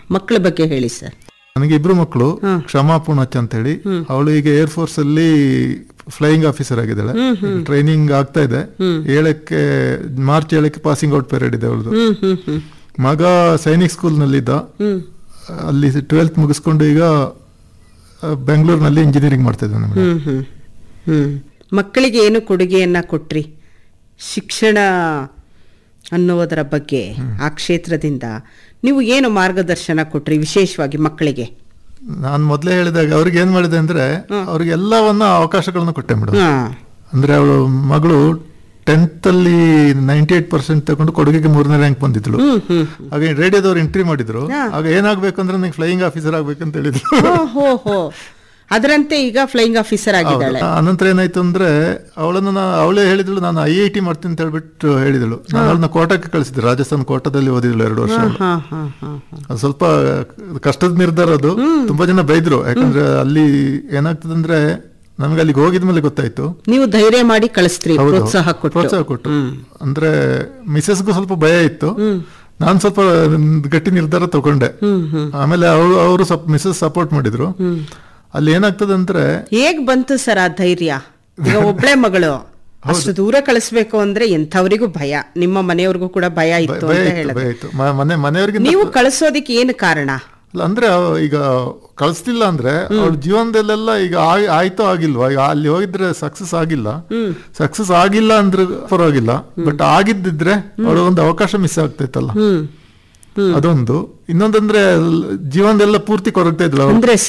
ಮಕ್ಕಳ ಬಗ್ಗೆ ಹೇಳಿ ಸರ್ ನನಗೆ ಇಬ್ರು ಮಕ್ಕಳು ಕ್ಷಮಾ ಪೂಣಚ್ ಅಂತ ಹೇಳಿ ಅವಳು ಈಗ ಏರ್ ಫೋರ್ಸ್ ಅಲ್ಲಿ ಫ್ಲೈಯಿಂಗ್ ಆಫೀಸರ್ ಆಗಿದ್ದಾಳೆ ಟ್ರೈನಿಂಗ್ ಆಗ್ತಾ ಇದೆ ಏಳಕ್ಕೆ ಮಾರ್ಚ್ ಏಳಕ್ಕೆ ಪಾಸಿಂಗ್ ಔಟ್ ಪೀರಿಯಡ್ ಇದೆ ಅವಳದು ಹ್ಮ್ ಹ್ಮ್ ಹ್ಮ್ ಮಗ ಸೈನಿಕ್ ಸ್ಕೂಲ್ ನಲ್ಲಿದ್ದ ಅಲ್ಲಿ ಟ್ವೆಲ್ತ್ ಮುಗಿಸ್ಕೊಂಡು ಈಗ ಆ, ಬೆಂಗಳೂರಿನಲ್ಲಿ ಇಂಜಿನಿಯರಿಂಗ್ ಮಾಡ್ತಾ ಇದ್ದಾನೆ ಮೇಡಮ್ ಹ್ಮ್ ಹ್ಮ್ ಹ್ಮ್ ಮಕ್ಕಳಿಗೆ ಏನು ಕೊಡುಗೆಯನ್ನ ಕೊಟ್ರಿ ಶಿಕ್ಷಣ ಅನ್ನುವುದರ ಬಗ್ಗೆ ಆ ಕ್ಷೇತ್ರದಿಂದ ನೀವು ಏನು ಮಾರ್ಗದರ್ಶನ ಕೊಟ್ರಿ ವಿಶೇಷವಾಗಿ ಮಕ್ಕಳಿಗೆ ನಾನು ಮೊದಲೇ ಹೇಳಿದಾಗ ಅವ್ರಿಗೆ ಏನ್ ಮಾಡಿದೆ ಅಂದ್ರೆ ಅವ್ರಿಗೆ ಎಲ್ಲವನ್ನ ಅವಕಾಶಗಳನ್ನ ಕೊಟ್ಟೆ ಮೇಡಮ್ ಹಾ ಅಂದ್ರೆ ಅವಳು ಮಗಳು ಟೆಂತ್ ಅಲ್ಲಿ ನೈಂಟಿ ಏಟ್ ಪರ್ಸೆಂಟ್ ತಗೊಂಡು ಕೊಡುಗೆಗೆ ಮೂರನೇ ರ್ಯಾಂಕ್ ಬಂದಿದ್ಳು ಹ್ಮ್ ಹ್ಮ್ ಆಗ ರೇಡಿಯೋದವ್ರು ಎಂಟ್ರಿ ಮಾಡಿದ್ರು ಆಗ ಏನಾಗ್ಬೇಕು ಅಂದ್ರೆ ನಂಗೆ ಫ್ಲೈಯಿಂಗ್ ಆಫೀಸರ್ ಆಗ್ಬೇಕಂತ ಹೇಳಿದ್ರು ಹೋ ಹೋ ಹೋ ಅದರಂತೆ ಈಗ ಫ್ಲೈಯಿಂಗ್ ಆಫೀಸರ್ ಆಗಿದ್ದಾಳೆ ಹೌದು. ಅನಂತರ ಏನಾಯ್ತು ಅಂದ್ರೆ ಅವಳನ್ನ ನಾ- ಅವಳೇ ಹೇಳಿದಳು ನಾನು ಐ ಐ ಟಿ ಮಾಡ್ತೀನಿ ಅಂತ ಹೇಳ್ಬಿಟ್ಟು ಹೇಳಿದಳು ನಾನು ಅವಳನ್ನ ಕೋಟಕ್ಕೆ ಕಳಿಸಿದ್ದೆ ರಾಜಸ್ಥಾನ್ ಕೋಟದಲ್ಲಿ ಓದಿದಳು ಎರಡು ವರ್ಷ ಅವಳು. ಹಾ ಹಾ ಹಾ ಹಾ ಅದು ಸ್ವಲ್ಪ ಕಷ್ಟದ ನಿರ್ಧಾರ ಅದು ತುಂಬಾ ಜನ ಬೈದ್ರು ಯಾಕಂದ್ರೆ ಅಲ್ಲಿ ಏನಾಗ್ತದೆ ಅಂದ್ರೆ ನಮ್ಗೆ ಅಲ್ಲಿಗೆ ಹೋಗಿದ್ಮೇಲೆ ಗೊತ್ತಾಯ್ತು ನೀವು ಧೈರ್ಯ ಮಾಡಿ ಕಳಿಸ್ತ್ರಿ ಹೌದು. ಪ್ರೋತ್ಸಾಹ ಕೊಟ್ಟು ಪ್ರೋತ್ಸಾಹ ಕೊಟ್ಟು ಅಂದ್ರೆ ಮಿಸಸ್ಗೂ ಸ್ವಲ್ಪ ಭಯ ಇತ್ತು ನಾನು ಸ್ವಲ್ಪ ಗಟ್ಟಿ ನಿರ್ಧಾರ ತಗೊಂಡೆ ಆಮೇಲೆ ಅವರು ಅವರು ಸ್ವಲ್ಪ ಮಿಸಸ್ ಸಪೋರ್ಟ್ ಮಾಡಿದ್ರು ಅಲ್ಲಿ ಏನಾಗ್ತದೆ ಅಂದ್ರೆ ಹೇಗ್ ಬಂತು ಸರ್ ಆ ಧೈರ್ಯ ಈಗ ಒಬ್ಳೆ ಮಗಳು ಅಷ್ಟು ದೂರ ಕಳಿಸ್ಬೇಕು ಅಂದ್ರೆ ಎಂಥವರಿಗೂ ಭಯ ನಿಮ್ಮ ಮನೆಯವ್ರಿಗೂ ಕೂಡ ಭಯ ಭಯ ಇತ್ತು ಭಯ ಅಂತ ಇತ್ತು ಹೇಳಿದ್ರೆ ಭಯ ಇತ್ತು ಮ- ಮನೆ ಮನೆಯವ್ರಿಗಿಂತ ನೀವು ಕಳಿಸೋದಿಕ್ಕೆ ಏನು ಕಾರಣ ಅಲ್ಲ, ಅಂದ್ರೆ ಅವ- ಈಗ ಕಳಿಸ್ತಿಲ್ಲ ಅಂದ್ರೆ ಅವ್ಳ ಜೀವನದಲ್ಲೆಲ್ಲ ಈಗ ಆಯ್- ಆಯ್ತೋ ಆಗಿಲ್ವಾ ಈಗ ಅಲ್ಲಿ ಹೋಗಿದ್ರೆ ಸಕ್ಸಸ್ ಆಗಿಲ್ಲ ಸಕ್ಸಸ್ ಆಗಿಲ್ಲ ಅಂದ್ರೆ ಪರವಾಗಿಲ್ಲ ಬಟ್ ಆಗಿದ್ದಿದ್ರೆ ಅವಳ ಒಂದು ಅವಕಾಶ ಮಿಸ್ ಆಗ್ತೈತಲ್ಲ ಹ್ಮ್ ಅದೊಂದು ಇನ್ನೊಂದಂದ್ರೆ ಜೀವನದೆಲ್ಲ ಪೂರ್ತಿ ಕೊರಗ್ತಾ ಇದ್ಲು ಅವ್ಳು. ಅಂದ್ರೆ